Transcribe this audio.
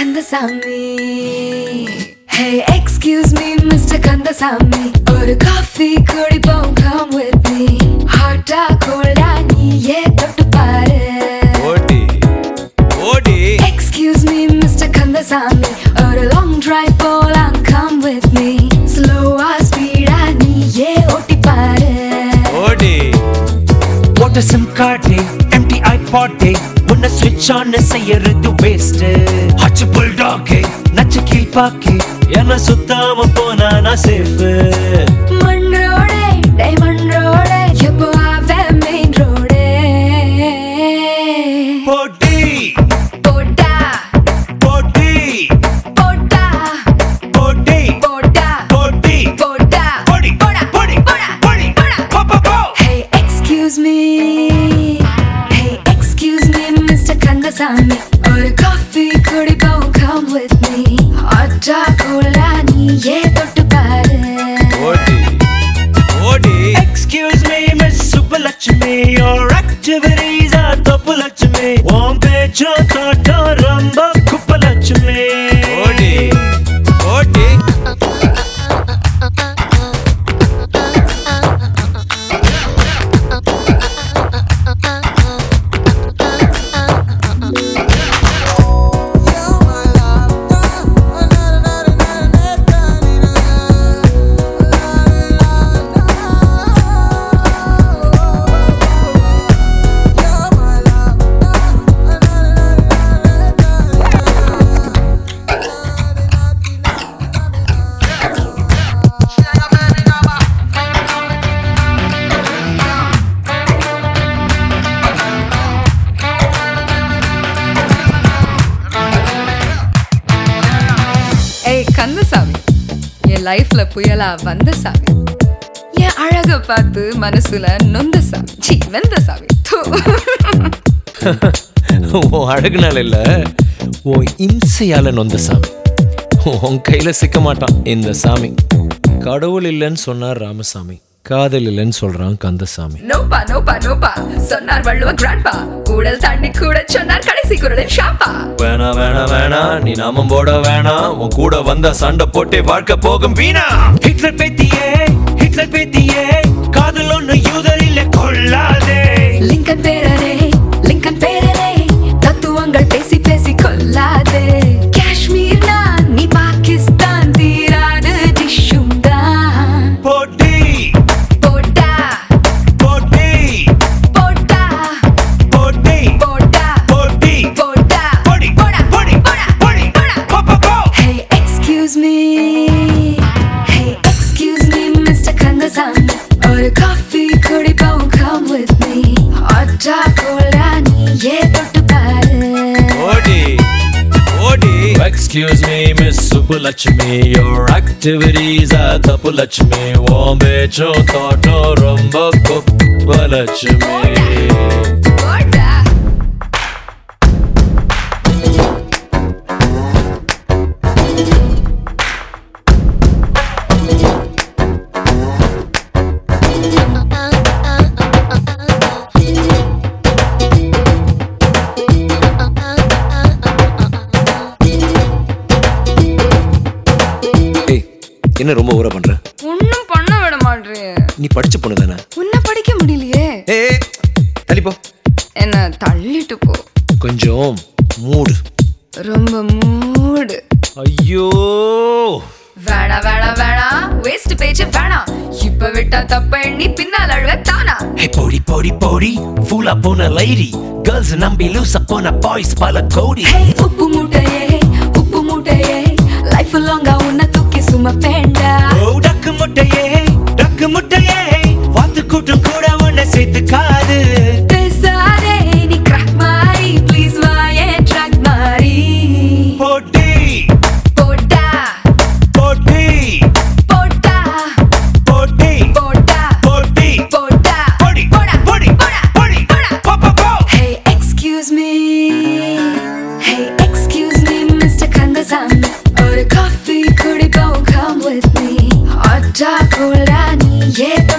Kandasamy Hey, excuse me, Mr. Kandasamy ஒரு coffee குடிப்போம் come with me ஹாட்டா கோல்டா நீயே தொட்டு பாரு ஓடி ஓடி Excuse me, Mr. கந்தசாமி ஒரு லாங் டிரைவ் போலாம் come with me ஸ்லோவா ஸ்பீடா நீயே ஓட்டி பாரு ஓடி போட்ட சிம் கார்டு எம்டி ஐபாட் உன்னை ஸ்விட்ச் ஆன் செய்யறது வேஸ்ட் ஹச்சு புல்டாக் நச்சு கீழ்பாக்கு என்ன சுத்தாம போனா நான் சேஃப் மண் ரோடே டைமண்ட் ரோடே எப்போ ஆவே மெயின் ரோடே போட்டி போட்டா போட்டி போட்டா போட்டி போட்டா போட்டி போட்டா போடி போடா போடி போடா போடி போடா போ போ போ Hey, excuse me. Hey, excuse me, Mr. Kandasamy ஒரு காஃபி குடிப்போம் come with me ஹாட்டா கோலா நீயே தொட்டு பாரு ஓடி ஓடி Excuse me, Miss Subbalakshmi, your activities are தப்புலட்சுமி உன் பேச்சும் தோட்டம் ரொம்ப குப்பலட்சுமி ஓடி ஓடி ஏய் கந்தசாமி என் லைஃப்ல புயலா வந்த சாமி என் அழக பார்த்து மனசுல நொந்த சாமி சி வெந்த சாமி தூ. உன் அழகுனால இல்ல உன் இம்சையால நொந்த சாமி உன் கையில சிக்க மாட்டான் இந்த சாமி கடவுள் இல்லைன்னு சொன்னார் ராமசாமி காதல் இல்லைன்னு சொல்றான் கந்தசாமி நோப்பா நோப்பா நோப்பா சொன்னார் வள்ளுவ கிராண்ட்பா கூடல் தாண்டி கூட சொன்னார் கடைசி குரலில் ஷாப்பா வேணா வேணா வேணா நீ நாமம் போட வேணாம் உன் கூட வந்த சண்டை போட்டே வாழ்க்கை போகும் வீணா ஹிட்லர் பேத்தியே ஹிட்லர் பேத்தியே காதல் ஒண்ணு யூதர் இல்ல கொள்ளாதே லிங்கன் பேரரே லிங்கன் பேரரே தத்துவங்கள் பேசி பேசி கொல்லாதே காஷ்மீர் நான் நீ பாகிஸ்தான் தீராது டிஷ்ஷும் தான் போட்டி போட்டா போட்டி போட்டா போட்டி போட்டா போட்டி போட்டா போடி போடா போடி போடா போடி போடா போ போ போ Hey, excuse me. Hey, excuse me, Mr. Kandasamy. ஒரு காஃபி குடிப்போம் come with me. ஹாட்டா கோலா நீயே தொட்டு பாரு ஓடி ஓடி excuse me miss Subbulakshmi your activities are தப்புலட்சுமி உன் பேச்சும் தோட்டம் ரொம்ப குப்பலட்சுமி போடா ஏய் என்ன ரொம்ப ஊற பண்ற ஒன்னும் பண்ண விட மாட்டேன் நீ படிச்ச பொண்ணு தானே உன்னை படிக்க முடியலையே ஏய் தள்ளிப்போ என்ன தள்ளிட்டு போ கொஞ்சம் மூடு ரொம்ப மூடு ஐயோ வேணா வேணா வேணா வேஸ்ட் பேச்சு வேணா இப்ப விட்டா தப்ப எண்ணி பின்னால் அழுவ தானா ஹே போடி போடி போடி ஃபூலா போன லைடி கேர்ள்ஸ் நம்பி லூசா போன பாய்ஸ் பல கோடி ஹே உப்பு மூட்டையே உப்பு மூட்டையே லைஃப் லாங்கா உன்னை தூக்கி சுமப்பேண்டா ஓ டக்கு முட்டையே டக்கு முட்டையே வாத்து கூட்டம் கூட உன்னை சேர்த்துக்காது பேசாதே நீ கிராக் மாறி ப்ளீஸ் வாயே ட்ராக் மாறி போட்டி போட்டா போட்டி போட்டா போட்டி போட்டா போட்டி போட்டா போடி போடா போடி போடா போடி போடா போ போ போ Hey, excuse me. Hey, excuse me, Mr. Kandasamy. ஒரு காஃபி குடிப்போம் come with me. ஹாட்டா கோலா நீயே